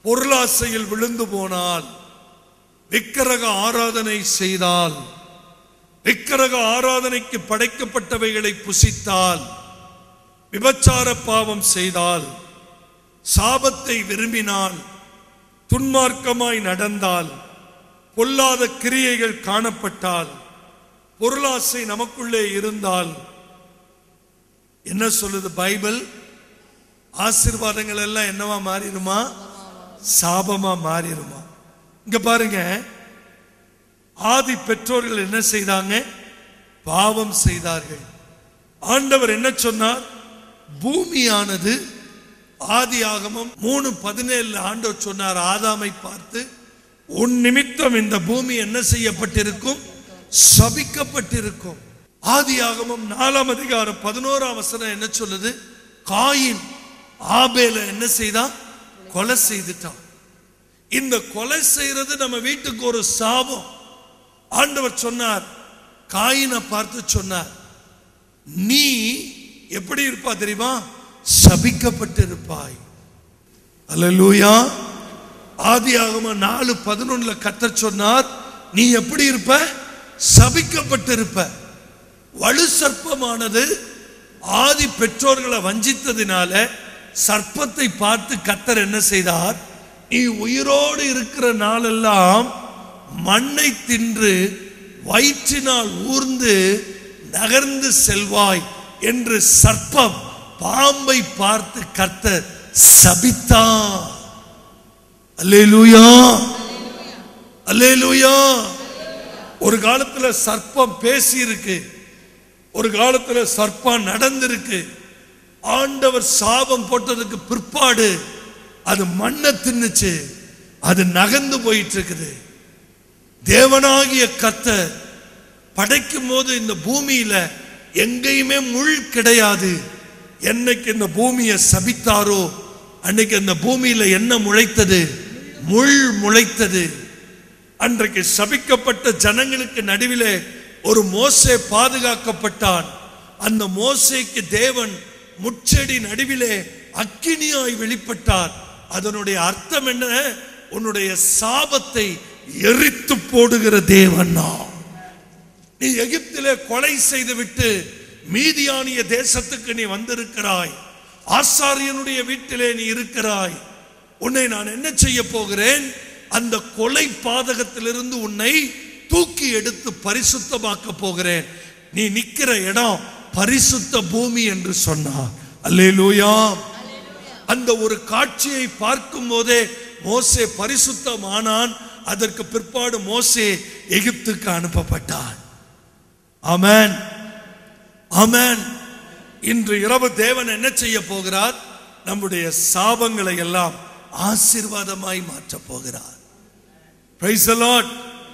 பொருளாசையில் விழுந்து போனால் விக்கிரக ஆராதனை செய்தால் விக்கிரக ஆராதனைக்கு படைக்கப்பட்டவைகளை புசித்தால் விபச்சார பாவம் செய்தால் சாபத்தை விரும்பினால் துன்மார்க்கமாய் நடந்தால் பொல்லாத கிரியைகள் காணப்பட்டால் பொருளாசை நமக்குள்ளே இருந்தால் என்ன சொல்லுது பைபிள் ஆசீர்வாதங்கள் எல்லாம் என்னவா மாறிடுமா சாபமா மாறிடுமா இங்க பாருங்க ஆதி பெற்றோர்கள் என்ன செய்தாங்க பாவம் செய்தார்கள் ஆண்டவர் என்ன சொன்னார் பூமியானது ஆதி ஆகமம் மூணு பதினேழு ஆண்டவர் சொன்னார் ஆதாமை பார்த்து உன் நிமித்தம் இந்த பூமி என்ன செய்யப்பட்டிருக்கும் சபிக்கப்பட்டிருக்கும் ஆதி ஆகமம் நாலாம் அதிகாரம் பதினோராம் வசனம் என்ன சொல்லுது காயின் ஆபேல என்ன செய்தான் கொலை செய்துட்டான் இந்த கொலை செய்யறது நம்ம வீட்டுக்கு ஒரு சாபம் ஆண்டவர் சொன்னார் காயினை பார்த்து சொன்னார் நீ எப்படி இருப்பா தெரியுமா சபிக்கப்பட்டிருப்பாய் அல்லேலூயா ஆதியாகம நாலு பதினொன்னுல கத்த சொன்னார் நீ எப்படி இருப்ப சபிக்கப்பட்டிருப்ப வலு சர்ப்பமானது ஆதி பெற்றோர்களை வஞ்சித்ததினால சர்ப்பத்தை பார்த்து கத்தர் என்ன செய்தார் நீ உயிரோடு இருக்கிற நாளெல்லாம் மண்ணை தின்று வயிற்றினால் ஊர்ந்து நகர்ந்து செல்வாய் என்று சர்ப்பம் பாம்பை பார்த்து கர்த்தர் சபித்தான் அல்லேலூயா அல்லேலூயா ஒரு காலத்துல சர்ப்பம் பேசி இருக்கு ஒரு காலத்துல சர்ப்பம் நடந்திருக்கு ஆண்டவர் சாபம் போட்டதுக்கு பிற்பாடு அது மண்ணை தின்னுச்சு அது நகர்ந்து போயிட்டு இருக்குது தேவனாகிய கர்த்தர் படைக்கும் போது இந்த பூமியில எங்கேயுமே முள் கிடையாது என்னைக்கு இந்த பூமியை சபித்தாரோ அன்னைக்கு அந்த பூமியில என்ன முளைத்தது முள் முளைத்தது அன்றைக்கு சபிக்கப்பட்ட ஜனங்களுக்கு நடுவிலே ஒரு மோசே பாதுகாக்கப்பட்டான் அந்த மோசேக்கு தேவன் முச்செடி நடுவிலே அக்கினியாய் வெளிப்பட்டார் அதனுடைய அர்த்தம் என்ன உன்னுடைய சாபத்தை எரித்து போடுகிற தேவன் நான் நீ எகிப்திலே கொலை செய்துவிட்டு மீதியானிய தேசத்துக்கு நீ வந்திருக்கிறாய் ஆசாரியனுடைய வீட்டிலே நீ இருக்கிறாய் உன்னை நான் என்ன செய்ய போகிறேன் அந்த கொலை பாதகத்திலிருந்து உன்னை தூக்கி எடுத்து பரிசுத்தமாக்க போகிறேன் நீ நிக்கிற இடம் பரிசுத்த பூமி என்று சொன்னார் அல்லேலூயா அந்த ஒரு காட்சியை பார்க்கும் போதே மோசே பரிசுத்தமானான் அதற்கு பிற்பாடு மோசே எகிப்துக்கு அனுப்பப்பட்டான் ஆமென் ஆமென் இன்று இரவு தேவன் என்ன செய்ய போகிறார் நம்முடைய சாபங்களை எல்லாம் ஆசீர்வாதமாய் மாற்ற போகிறார் Praise the Lord.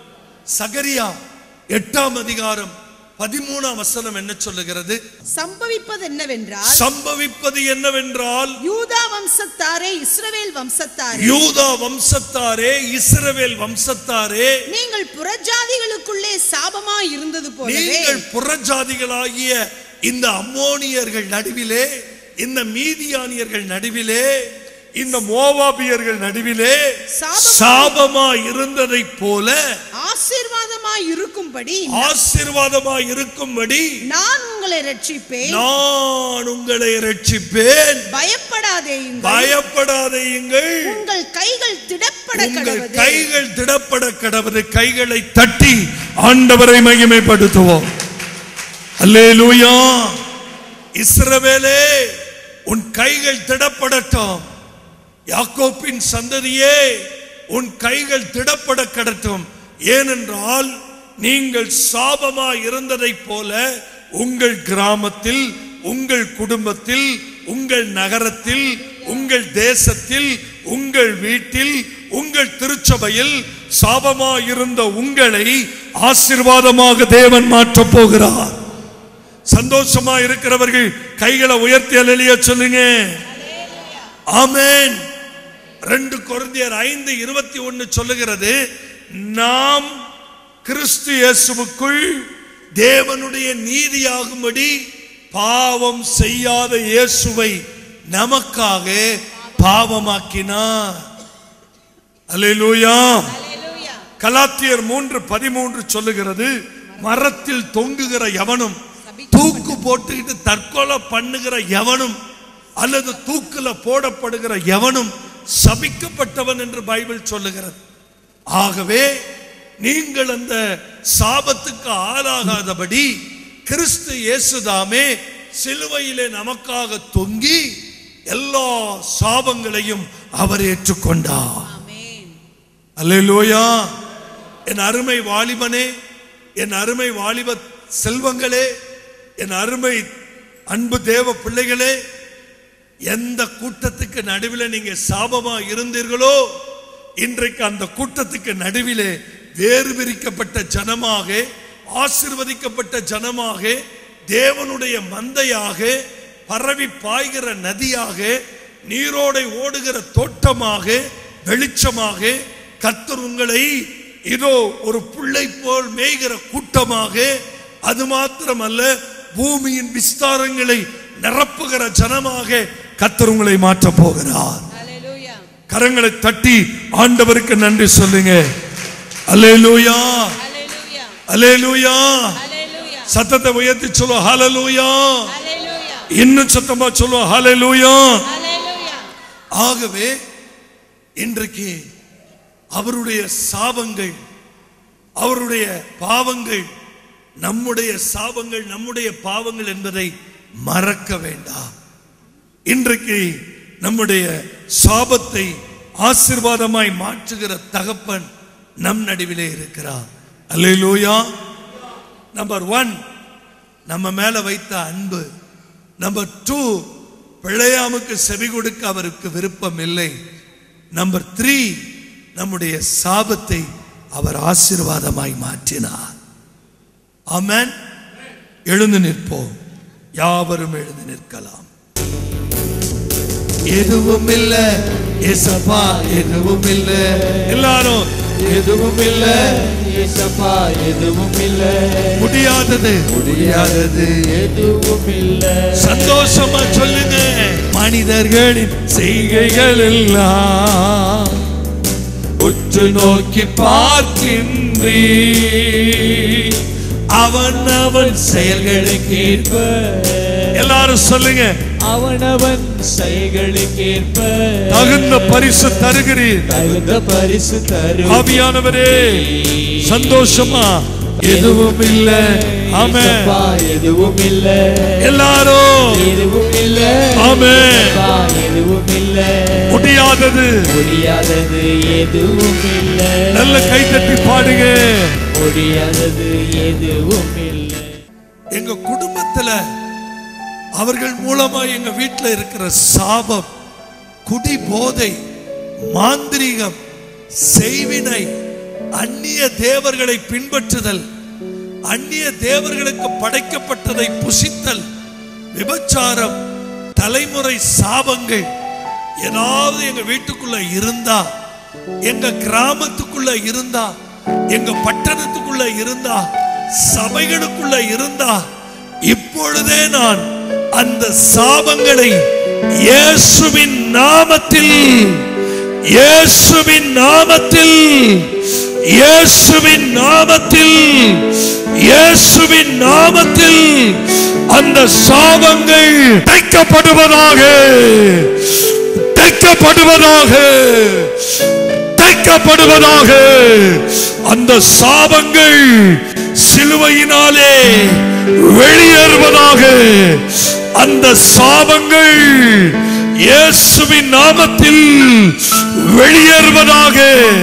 சகரியா எட்டாம் அதிகாரம் பதிமூணாம் வசனம் என்ன சொல்லுகிறது சம்பவிப்பது என்னவென்றால் சம்பவிப்பது என்னவென்றால் யூதா வம்சத்தாரே இஸ்ரவேல் வம்சத்தாரே யூதா வம்சத்தாரே இஸ்ரவேல் வம்சத்தாரே நீங்கள் புறஜாதிகளுக்குள்ளே சாபமாய் இருந்தது போலவே நீங்கள் புறஜாதிகளாகிய இந்த அம்மோனியர்கள் நடுவிலே இந்த மீதியானியர்கள் நடுவிலே இந்த மோவாபியர்கள் நடுவிலே சாபமாய் சாபமா இருந்ததை போல ஆசீர்வாதமாய் இருக்கும்படி ஆசீர்வாதமாய் இருக்கும்படி நான் உங்களை ரட்சிப்பேன் நான் உங்களை ரட்சிப்பேன் பயப்படாதேயுங்கள் பயப்படாதேயுங்கள் உங்கள் கைகள் திடப்பட உங்கள் கடவது கைகள் திடப்பட கடவுது கைகளை தட்டி ஆண்டவரை மகிமைப்படுத்துவோம் அல்லேலூயா இஸ்ரவேலே உன் கைகள் திடப்படட்டும் யாக்கோப்பின் சந்ததியே உன் கைகள் திடப்பட கடட்டும் ஏனென்றால் நீங்கள் சாபமாய் இருந்ததைப் போல உங்கள் கிராமத்தில் உங்கள் குடும்பத்தில் உங்கள் நகரத்தில் உங்கள் தேசத்தில் உங்கள் வீட்டில் உங்கள் திருச்சபையில் சாபமாய் இருந்த உங்களை ஆசீர்வாதமாக தேவன் மாற்றப் போகிறார் சந்தோஷமா இருக்கிறவர்கள் கைகளை உயர்த்தி அலைய சொல்லுங்க ஆமென் ரெண்டு கொரிந்தியர் ஐந்து இருபத்தி ஒன்னு சொல்லுகிறது நாம் கிறிஸ்து இயேசுவுக்குள் தேவனுடைய நீதியாகும்படி பாவம் செய்யாத இயேசுவை நமக்காக பாவமாக்கினார் அல்லேலூயா அல்லேலூயா கலாத்தியர் மூன்று பதிமூன்று சொல்லுகிறது மரத்தில் தொங்குகிற எவனும் தூக்கு போட்டுக்கிட்டு தற்கொலை பண்ணுகிற எவனும் அல்லது தூக்குல போடப்படுகிற எவனும் சபிக்கப்பட்டவன் என்று பைபிள் சொல்லுகிறது ஆகவே நீங்கள் அந்த சாபத்துக்கு ஆளாகாதபடி கிறிஸ்து இயேசுதாமே சிலுவையிலே நமக்காக தொங்கி எல்லா சாபங்களையும் அவர் ஏற்றுக்கொண்டார் ஆமென் அல்லேலூயா என் அருமை வாலிபனே என் அருமை வாலிப செல்வங்களே என் அருமை அன்பு தேவ பிள்ளைகளே எந்த கூட்டத்துக்கு நடுவில் நீங்க சாபமா இருந்தீர்களோ இன்றைக்கு அந்த கூட்டத்துக்கு நடுவிலே வேறு பிரிக்கப்பட்ட ஜனமாக ஆசிர்வதிக்கப்பட்ட ஜனமாக தேவனுடைய மந்தையாக பரவி பாய்கிற நதியாக நீரோடை ஓடுகிற தோட்டமாக வெளிச்சமாக கர்த்தர் உங்களை இதோ ஒரு புள்ளை போல் மேய்கிற கூட்டமாக அது மாத்திரமல்ல பூமியின் விஸ்தாரங்களை நிரப்புகிற ஜனமாக கர்த்தர் உங்களை மாற்றப் போகிறார் அல்லேலூயா கரங்களை தட்டி ஆண்டவருக்கு நன்றி சொல்லுங்க அல்லேலூயா அல்லேலூயா அல்லேலூயா அல்லேலூயா சத்தத்தை உயர்த்தி சொல்லுவோம் ஹalleluya அல்லேலூயா இன்னும் சத்தமா சொல்லுவோம் ஹalleluya அல்லேலூயா ஆகவே இன்றைக்கு அவருடைய சாபங்கள் அவருடைய பாவங்கள் நம்முடைய சாபங்கள் நம்முடைய பாவங்கள் என்பதை மறக்க வேண்டாம் இன்றைக்கு நம்முடைய சாபத்தை ஆசீர்வாதமாய் மாற்றுகிற தகப்பன் நம் நடுவிலே இருக்கிறார் அல்லேலூயா நம்பர் ஒன் நம்ம மேல வைத்த அன்பு நம்பர் டூ பிழையாமுக்கு செவி கொடுக்க அவருக்கு விருப்பம் இல்லை நம்பர் த்ரீ நம்முடைய சாபத்தை அவர் ஆசீர்வாதமாய் மாற்றினார் ஆமென் எழுந்து நிற்போம் யாவரும் எழுந்து நிற்கலாம் எதுவும் இல்ல ஏசப்பா எதுவும் இல்ல எல்லாரும் எதுவும் இல்ல ஏசப்பா எதுவும் இல்ல முடியாதது முடியாதது எதுவும் இல்ல சந்தோஷமா சொல்லுங்க மனிதர்களின் செய்கைகள் எல்லாம் உற்று நோக்கி பார்க்கின்றீ அவன் அவன் செயல்களுக்கு ஏற்ப எல்லாரும் சொல்லுங்க அவனவன் செயல்களுக்கேற்ப தகுந்த பரிசு தருகிறீர் தகுந்த பரிசு தரும் ஆவியானவரே சந்தோஷமா எதுவும் இல்ல ஆமென் ஏசப்பா எதுவும் இல்ல எல்லாரும் எதுவும் இல்ல ஆமென் ஏசப்பா எதுவும் இல்ல முடியாதது முடியாதது எதுவும் இல்ல நல்ல கைத்தட்டி பாடுங்க முடியாதது எதுவும் இல்ல எங்க குடும்பத்துல அவர்கள் மூலமா எங்க வீட்டுல இருக்கிற சாபம் குடி போதை மாந்திரீகம் செய்வினை அந்நிய தேவர்களை பின்பற்றுதல் அந்நிய தேவர்களுக்கு படைக்கப்பட்டதை புசித்தல் விபச்சாரம் தலைமுறை சாபங்கள் ஏதாவது எங்க வீட்டுக்குள்ள இருந்தா எங்க கிராமத்துக்குள்ள இருந்தா எங்க பட்டணத்துக்குள்ள இருந்தா சபைகளுக்குள்ள இருந்தா இப்பொழுதே நான் அந்த சாபங்களை இயேசுவின் நாமத்தில் இயேசுவின் நாமத்தில் இயேசுவின் நாமத்தில் இயேசுவின் நாமத்தில் அந்த சாபங்கள் தைக்கப்படுவதாக தைக்கப்படுவதாக தைக்கப்படுவதாக அந்த சாபங்கள் சிலுவையினாலே வெளியேறுவதாக அந்த சாபங்கள் இயேசுவின் நாமத்தில் வெளியேறுவதாக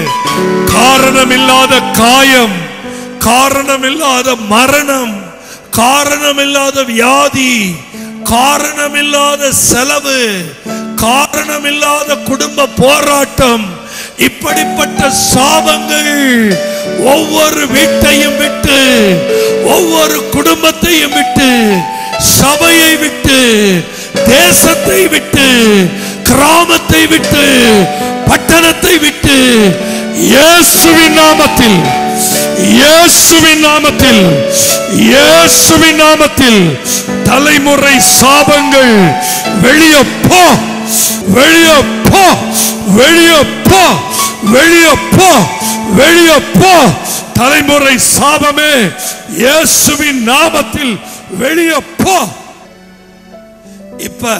காரணமில்லாத காயம் காரணமில்லாத மரணம் காரணமில்லாத வியாதி காரணமில்லாத செலவு காரணமில்லாத குடும்ப போராட்டம் இப்படிப்பட்ட சாபங்கள் ஒவ்வொரு வீட்டையும் விட்டு ஒவ்வொரு குடும்பத்தையும் விட்டு சபையை விட்டு தேசத்தை விட்டு கிராமத்தை விட்டு பட்டணத்தை விட்டு இயேசுவின் நாமத்தில் இயேசுவின் நாமத்தில் இயேசுவின் நாமத்தில் தலைமுறை சாபங்கள் வெளியே போ வெளியே போ வெளியே போ வெளியே போ வெளியே போ தலைமுறை சாபமே இயேசுவின் நாமத்தில் வெளியே போ இப்ப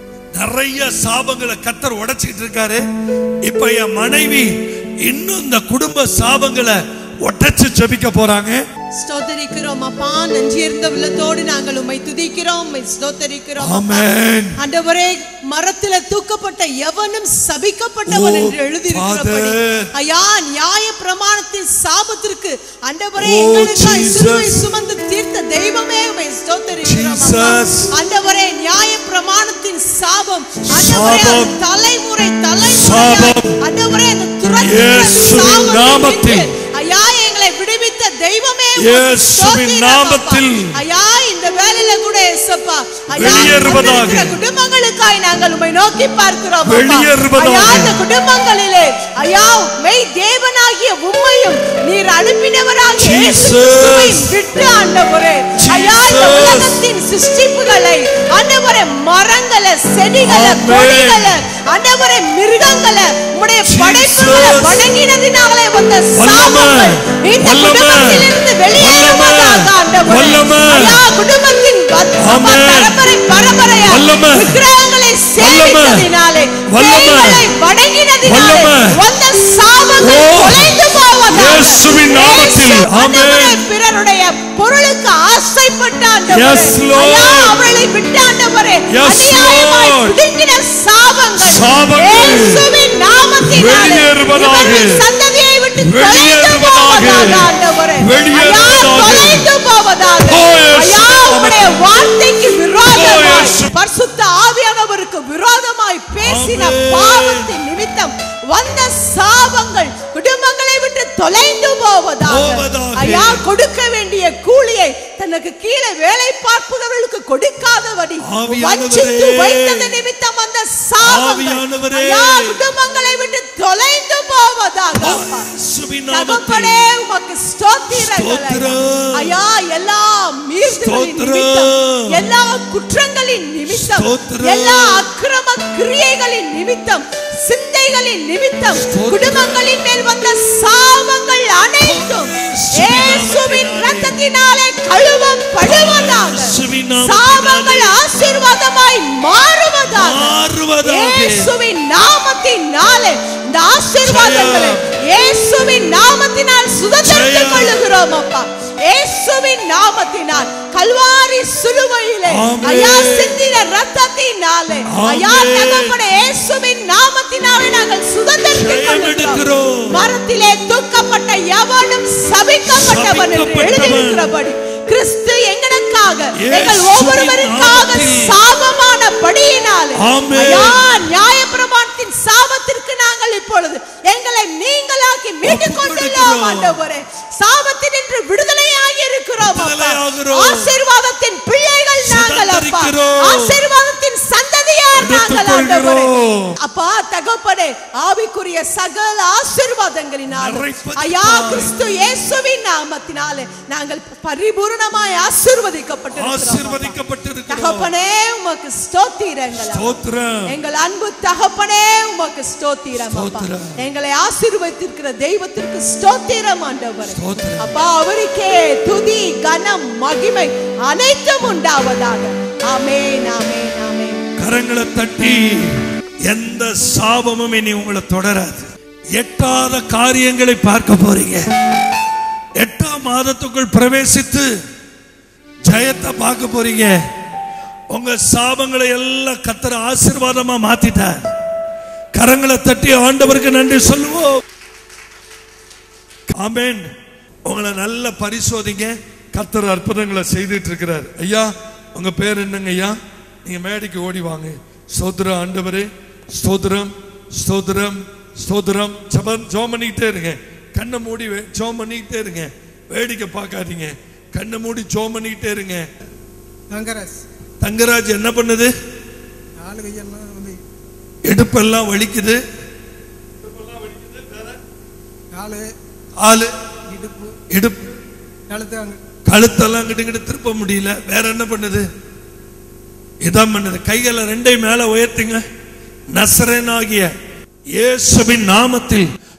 நிறைய சாபங்களை கத்தர் உடைச்சிட்டு இருக்காரு இப்ப என் மனைவி இன்னும் இந்த குடும்ப சாபங்களை உடைச்சு ஜெபிக்க போறாங்க ஸ்தோத்தரிக்கிறோம் அப்பா நஞ்சியிருந்த உள்ளத்தோடு நாங்கள் உம்மை துதிக்கிறோம் உம்மை ஸ்தோத்தரிக்கிறோம் அப்பா. ஆமென் ஆண்டவரே மரத்தில தூக்கப்பட்ட எவனும் சபிக்கப்பட்டவன் ஓ, என்று எழுதியிருக்கிறபடி Father. ஐயா நியாய பிரமாணத்தின் சாபத்திற்கு ஆண்டவரே ஓ, எங்களுக்காய் Jesus. சிலுவை சுமந்து தீர்த்த தெய்வமே உம்மை ஸ்தோத்தரிக்கிறோம் அப்பா. Jesus. ஆண்டவரே நியாய பிரமாணத்தின் சாபம் ஆண்டவரே அது சாபம். தலைமுறை தலைமுறை சாபம். ஆண்டவரே அந்த துரத்துகிற இயேசுவின் சாபத்தை நாமத்தில். விட்டு, ஐயா எங்களை விடுவித்த தெய்வமே உமக்கு இயேசுவின் ஸ்தோத்திரம் நாமத்தில். அப்பா. ஐயா இந்த வேலையில கூட ஏசப்பா ஐயா வெளியேறுவதாக. வந்திருக்கிற குடும்பங்களுக்காய் நாங்கள் உம்மை நோக்கி பார்க்கிறோம் அப்பா. வெளியேறுவதாக. ஐயா இந்த குடும்பங்களிலே ஐயா மெய் தேவனாகிய உம்மையும் நீர் அனுப்பினவராகிய இயேசு Jesus. கிறிஸ்துவையும் விட்டு ஆண்டவரே ஐயா இந்த Jesus. உலகத்தின் சிருஷ்டிப்புகளை ஆண்டவரே மரங்களை செடிகளை Amen. கொடிகளை ஆண்டவரே மிருகங்களை உம்முடைய படைப்புகளை Jesus. வணங்கினதினாலே வந்த வல்லமை. சாபங்கள் இந்த வல்லமை. குடும்பத்திலிருந்து வெளியேறுவதாக ஆண்டவரே வல்லமை. ஐயா குடும்பத்தின் பத்- Amen. பரம்பரை பரம்பரையா வல்லமை. விக்கிரகங்களை சேவித்ததினாலே வல்லமை. பேய்களை வணங்கினதினாலே வல்லமை. வந்த சாபங்கள் ஓ. தொலைந்து போவதாக இயேசுவின் நாமத்தில். இயேசு ஆண்டவரே, Amen. பிறருடைய பொருளுக்கு ஆசைப்பட்ட ஆண்டவரே Yes, Lord. ஐயா அவர்களை விட்டு ஆண்டவரே Yes, அநியாயமாய் Lord. பிடுங்கின சாபங்கள் சாபங்கள் இயேசுவின் நாமத்தினாலே வெளியேறுவதாக. இவர்கள் சந்ததியை விட்டு தொலைந்து வெளியேறுவதாக. போவதாக ஆண்டவரே ஐயா வெளியேறுவதாக. தொலைந்து போவதாக ஓ, இயேசு. ஐயா உம்முடைய வார்த்தைக்கு ஓ, விரோதமாய் இயேசு. பரிசுத்த ஆவியானவருக்கு விரோதமாய் பேசின ஆமென். பாவத்தின் நிமித்தம் வந்த சாபங்கள் குடும்பங்களை விட்டு தொலைந்து போவதாக போவதாக. ஐயா கொடுக்க வேண்டிய கூலியை தனக்கு கீழே வேலை பார்ப்பவர்களுக்கு கொடுக்காதபடி ஆவியானவரே. வஞ்சித்து வைத்தது நிமித்தம் வந்த சாபங்கள் ஆவியானவரே. ஐயா குடும்பங்களை விட்டு தொலைந்து போவதாக அப்பா. இயேசுவின் தகப்பனே நாமத்தில் உமக்கு ஸ்தோத்திரங்கள் ஐயா. ஸ்தோத்திரம். ஐயா எல்லா மீறுதலின் ஸ்தோத்திரம். நிமித்தம் எல்லா குற்றங்களின் நிமித்தம் ஸ்தோத்திரம். எல்லா அக்கிரம கிரியைகளின் நிமித்தம் சிந்தைகளின் நிமித்தம் ஸ்தோத்திரம். குடும்பங்களின் மேல் வந்த சாபங்கள் அனைத்தும் இயேசுவின் ரத்தத்தினாலே கழுவப்படுவதாக இயேசுவின் நாமத்தினாலே சாபங்கள் ஆசீர்வாதமாய் மாறுவதாக மாறுவதாக. இயேசுவின் நாமத்தினாலே இந்த ஆசீர்வாதங்களை இயேசுவின் நாமத்தினால் சுதந்திரத்துக் ஜெயம். கொள்ளுகிறோம் அப்பா இயேசுவின் நாமத்தினால் கல்வாரி சிலுவையிலே ஆமென். ஐயா சிந்தின ரத்தத்தினாலே ஐயா ஆமென். தகப்பனே இயேசுவின் நாமத்தினாலே நாங்கள் சுதந்திரத்துக் ஜெயம் கொள்ளுகிறோம் எடுக்கிறோம். மரத்திலே தூக்கப்பட்ட எவனும் சபிக்கப்பட்டவன் என்று சபிக்கப்பட்டவன். எழுதியிருக்கிறபடி கிறிஸ்து எங்களுக்காக எங்கள் இயேசுவின் ஒவ்வொருவருக்காக நாமத்தில். சாபமான படியினாலே ஆமென். ஐயா நியாயப்பிரமாணத்தின் சாபத்திற்கு நாங்கள் இப்பொழுது எங்களை நீங்களாக்கி மீட்டுக் கொண்டுள்ளோம் ஒப்புக்கொடுக்கிறோம். ஆண்டவரே சாபத்தினின்று விடுதலையாகி இருக்கிறோம் அப்பா. விடுதலையாகிறோம். ஆசீர்வாதத்தின் பிள்ளைகள் நாங்கள் அப்பா சுதந்திரிக்கிறோம். ஆசீர்வாதத்தின் சந்ததியார் நாங்கள் ஆண்டவரே எடுத்துக்கொள்கிறோம். அப்பா தகப்பனே ஆவிக்குரிய சகல ஆசீர்வாதங்களினால் நிறைப்பதற்காய். ஐயா கிறிஸ்து இயேசுவின் நாமத்தினாலே நாங்கள் பரிபூரணமாய் ஆசீர்வதிக்கப்பட்டிருக்கிறோம் ஆசீர்வதிக்கப்பட்டிருக்கிறோம் தகப்பனே உமக்கு ஸ்தோத்திரங்கள் அப்பா. ஸ்தோத்திரம் எங்கள் அன்பு தகப்பனே உமக்கு ஸ்தோத்திரம் அப்பா. ஸ்தோத்திரம். எங்களை ஆசீர்வதித்திருக்கிற தெய்வத்திற்கு ஸ்தோத்திரம் ஆண்டவரே ஸ்தோத்திரம். அப்பா அவருக்கே துதி கனம் மகிமை அனைத்தும் உண்டாவதாக ஆமென் ஆமென் ஆமென் கரங்களை தட்டி எந்த சாபமும் இனி உங்களை தொடராது எட்டாத காரியங்களை பார்க்க போறீங்க எட்டாம் மாதத்துக்குள் பிரவேசித்து ஜெயத்தை பார்க்க போறீங்க உங்க சாபங்களை எல்லாம் கத்தர ஆசீர்வாதமா மாத்திட்டார் கரங்களை தட்டி ஆண்டவருக்கு நன்றி சொல்லுவோம் ஆமென் உங்களை நல்ல பரிசோதிங்க கத்தர் அற்புதங்களை செய்துட்டு இருக்கிறார் ஐயா உங்க பேர் என்னங்க ஐயா நீங்க மேடைக்கு ஓடி வாங்க ஸ்தோத்திரம் ஆண்டவரே ஸ்தோத்திரம் ஸ்தோத்திரம் ஸ்தோத்திரம் ஜபம் ஜோம் பண்ணிக்கிட்டே இருங்க கண்ணை மூடி வே- ஜோம் பண்ணிக்கிட்டே இருங்க வேடிக்கை பார்க்காதீங்க கண்ணை மூடி ஜோம் பண்ணிக்கிட்டே இருங்க தங்கராஜ் தங்கராஜ் என்ன பண்ணுது நாலு கையெல்லாம் வந்து இடுப்பெல்லாம் வலிக்குது காலு ஆளு இடுப்பு இடுப்பு கழுத்து அங்க கழுத்தெல்லாம் கிட்ட கிட்ட திருப்ப முடியல வேற என்ன பண்ணுது இதான் பண்ணுது கைகளை ரெண்டையும் மேல உயர்த்துங்க நசரனாகிய இயேசுவின் நாமத்தில்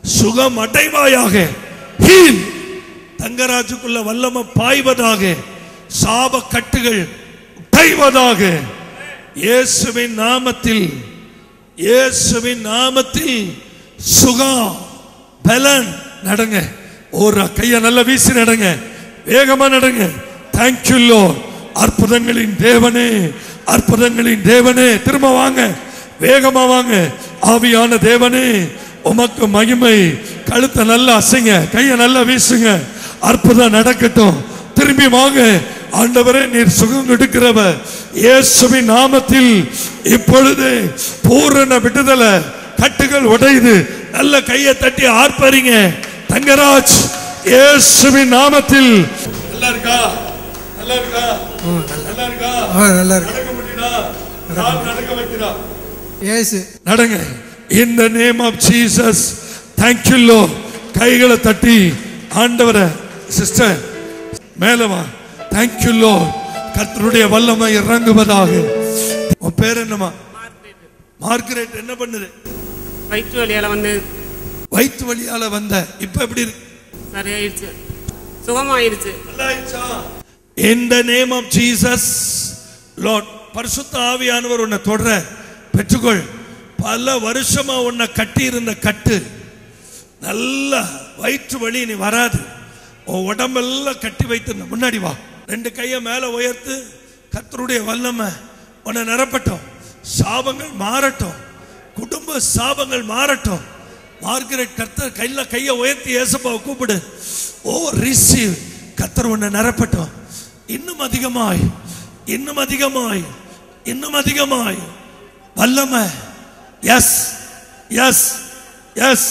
சுகம் அடைவாயாக ஹீல் தங்கராஜுக்குள்ள வல்லம பாய்வதாக சாப கட்டுகள் உடைவதாக இயேசுவின் நாமத்தில் இயேசுவின் நாமத்தில் சுகம் பலன் நடங்க ஒரு கைய நல்ல வீசி நடங்க வேகமா நடங்க தேங்க்யூ லோ அற்புதங்களின் தேவனே அற்புதங்களின் தேவனே திரும்ப வாங்க வேகமா வாங்க ஆவியான தேவனே உமக்கு மகிமை கழுத்தை நல்லா அசைங்க கையை நல்லா வீசுங்க அற்புதம் நடக்கட்டும் திரும்பி வாங்க ஆண்டவரே நீர் சுகம் எடுக்கிறவர் இயேசுவின் நாமத்தில் இப்பொழுது பூரண விடுதலை கட்டுகள் உடையுது நல்ல கையை தட்டி ஆர்ப்பரிங்க தங்கராஜ் இயேசுவின் நாமத்தில் நல்லா இருக்கா நல்லா இருக்கா நல்லா இருக்கா ஆ நல்லா இருக்கு நடக்க முடியுதா கால் நடக்க வைக்கிறா ஏசு நடங்க in the name of Jesus thank you லோ கைகளை தட்டி ஆண்டவரை சிஸ்டர் மேல வா தேங்க்யூ லோ கர்த்தருடைய வல்லமை இறங்குவதாக உன் பேர் என்னமா மார்கரெட் என்ன பண்ணுது வயிற்று வலியால வந்து வயிற்று வழியால வந்த இப்ப எப்படி இருக்கு சரியாயிடுச்சு சுகமாயிருச்சு நல்லா ஆயிடுச்சா in the name of Jesus Lord பரிசுத்த ஆவியானவர் உன்னை தொடர பெற்றுக்கொள் பல வருஷமா உன்னை கட்டி இருந்த கட்டு நல்ல வயிற்று வலி நீ வராது உன் உடம்பெல்லாம் கட்டி வைத்திருந்த முன்னாடி வா ரெண்டு கையை மேல உயர்த்து கர்த்தருடைய வல்லமை உன்னை நிரப்பட்டும் சாபங்கள் மாறட்டும் குடும்ப சாபங்கள் மாறட்டும் மார்கரெட் கர்த்தர் கையில கையை உயர்த்தி ஏசப்பாவை கூப்பிடு ஓ ரிசீவ் கர்த்தர் உன்னை நிரப்பட்டும் இன்னும் அதிகமாய் இன்னும் அதிகமாய் இன்னும் அதிகமாய் வல்லமை எஸ் எஸ் எஸ்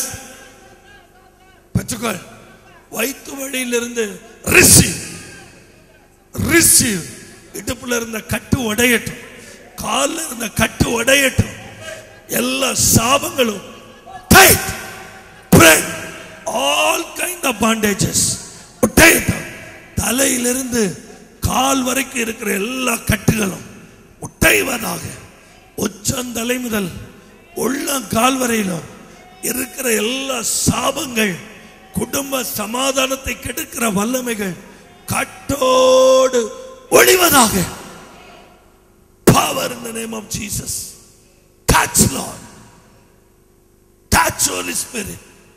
பெற்றுக்கொள் வயிற்று வழியிலிருந்து ரிசீவ் ரிசீவ் இடுப்புல இருந்த கட்டு உடையட்டும் கால்ல இருந்த கட்டு உடையட்டும் எல்லா சாபங்களும் டைட் break all kind of bondages உடையட்டும் தலையிலிருந்து கால் வரைக்கும் இருக்கிற எல்லா கட்டுகளும் உடைவதாக உச்சந்தலை முதல் உள்ளங்கால் வரையிலும் இருக்கிற எல்லா சாபங்கள் குடும்ப சமாதானத்தை கெடுக்கிற வல்லமைகள் கட்டோடு ஒழிவதாக power in the name of Jesus touch Lord touch Holy Spirit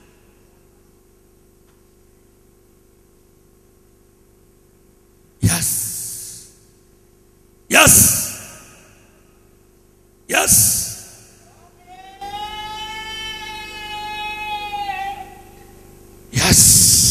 yes yes yes yes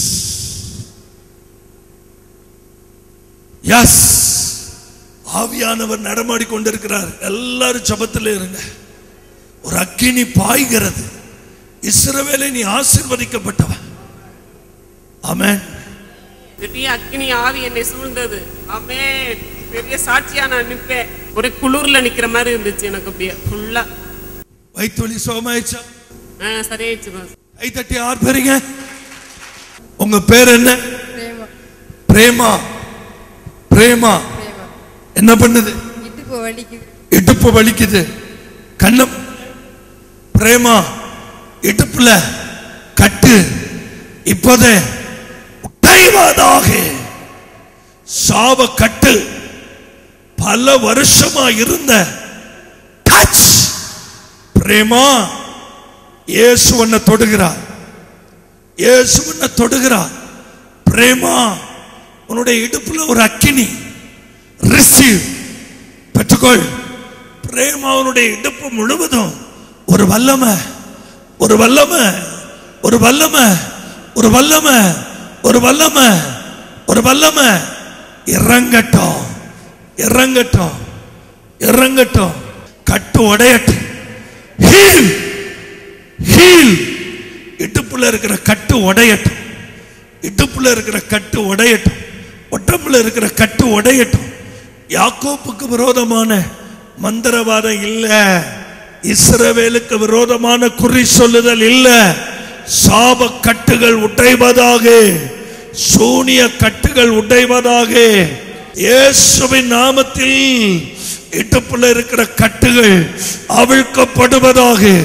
yes ஆவியானவர் நடமாடி கொண்டிருக்கிறார் எல்லாரும் ஜபத்தில் இருங்க ஒரு அக்கினி பாய்கிறது இஸ்ரவேலை நீ ஆசீர்வதிக்கப்பட்டவன் ஆமென் பெரிய அக்னி ஆவி என்னை சூழ்ந்தது ஆமே பெரிய சாட்சியா நான் நிற்பேன் ஒரு குளிர்ல நிக்கிற மாதிரி இருந்துச்சு எனக்கு அப்படியே ஃபுல்லா வயிற்று வலி சுகமாயிடுச்சா சரியாயிடுச்சு பாஸ் கை தட்டி ஆர்ப்பரிங்க உங்க பேர் என்ன பிரேமா பிரேமா பிரேமா பிரேமா என்ன பண்ணுது இடுப்பு வலிக்குது இடுப்பு வலிக்குது கண்ணம் பிரேமா இடுப்புல கட்டு இப்போதே உடைவதாக சாப கட்டு பல வருஷமா இருந்த டச் பிரேமா இயேசு உன்னை தொடுகிறார் இயேசு உன்னை தொடுகிறார் பிரேமா உன்னுடைய இடுப்புல ஒரு அக்கினி ரிசீவ் பெற்றுக்கொள் பிரேமாவனுடைய இடுப்பு முழுவதும் ஒரு வல்லமை ஒரு வல்லமை ஒரு வல்லமை ஒரு வல்லமை ஒரு வல்லமை ஒரு வல்லமை இறங்கட்டும் இறங்கட்டும் இறங்கட்டும் கட்டு உடையட்டும் ஹீல் ஹீல் இடுப்புல இருக்கிற கட்டு உடையட்டும் இடுப்புல இருக்கிற கட்டு உடையட்டும் உடம்புல இருக்கிற கட்டு உடையட்டும் யாக்கோப்புக்கு விரோதமான மந்திரவாதம் இல்ல இஸ்ரவேலுக்கு விரோதமான குறி சொல்லுதல் இல்ல சாப கட்டுகள் உடைவதாக சூனிய கட்டுகள் உடைவதாக இயேசுவின் நாமத்தில் இடுப்புல இருக்கிற கட்டுகள் அவிழ்க்கப்படுவதாக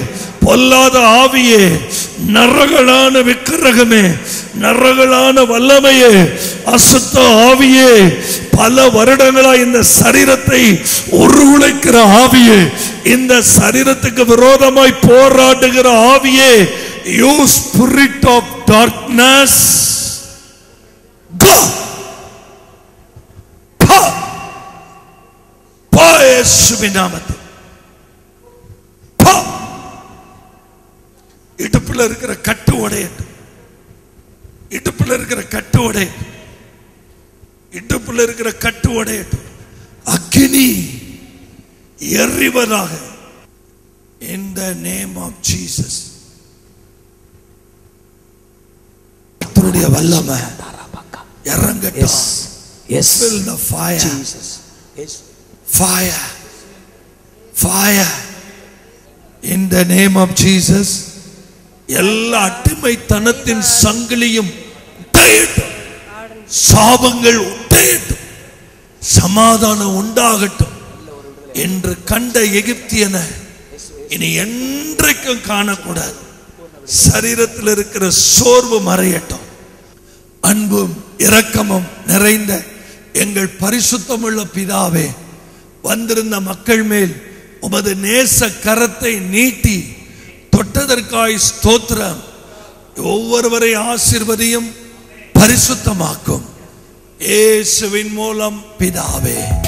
பொல்லாத ஆவியே நரகலான விக்கிரகமே நரகலான வல்லமையே அசுத்த ஆவியே பல வருடங்களா இந்த சரீரத்தை உருளைக்கிற ஆவியே இந்த சரீரத்துக்கு விரோதமாய் போராடுகிற ஆவியே you spirit of darkness go போ போ இயேசுவின் நாமத்தில் போ இடுப்புல இருக்கிற கட்டு உடையட்டும் இடுப்புல இருக்கிற கட்டு உடையட்டும் இடுப்புல இருக்கிற கட்டு உடையட்டும் அக்கினி எறிவதாக in the name of Jesus கர்த்தருடைய வல்லமை இறங்கட்டும் Yes. fill the fire Jesus. Yes. fire fire in the name of Jesus எல்லா அடிமைத்தனத்தின் சங்கிலியும் உடையட்டும் சாபங்கள் உடையட்டும் சமாதானம் உண்டாகட்டும் என்று கண்ட எகிப்தியனை இனி என்றைக்கும் காணக்கூடாது சரீரத்தில் இருக்கிற சோர்வு மறையட்டும் அன்பும் இரக்கமும் நிறைந்த எங்கள் பரிசுத்தமுள்ள பிதாவே வந்திருந்த மக்கள் மேல் உமது நேச கரத்தை நீட்டி தொட்டதற்காய் ஸ்தோத்திரம் ஒவ்வொருவரை ஆசிர்வதியும் பரிசுத்தமாக்கும் இயேசுவின் மூலம் பிதாவே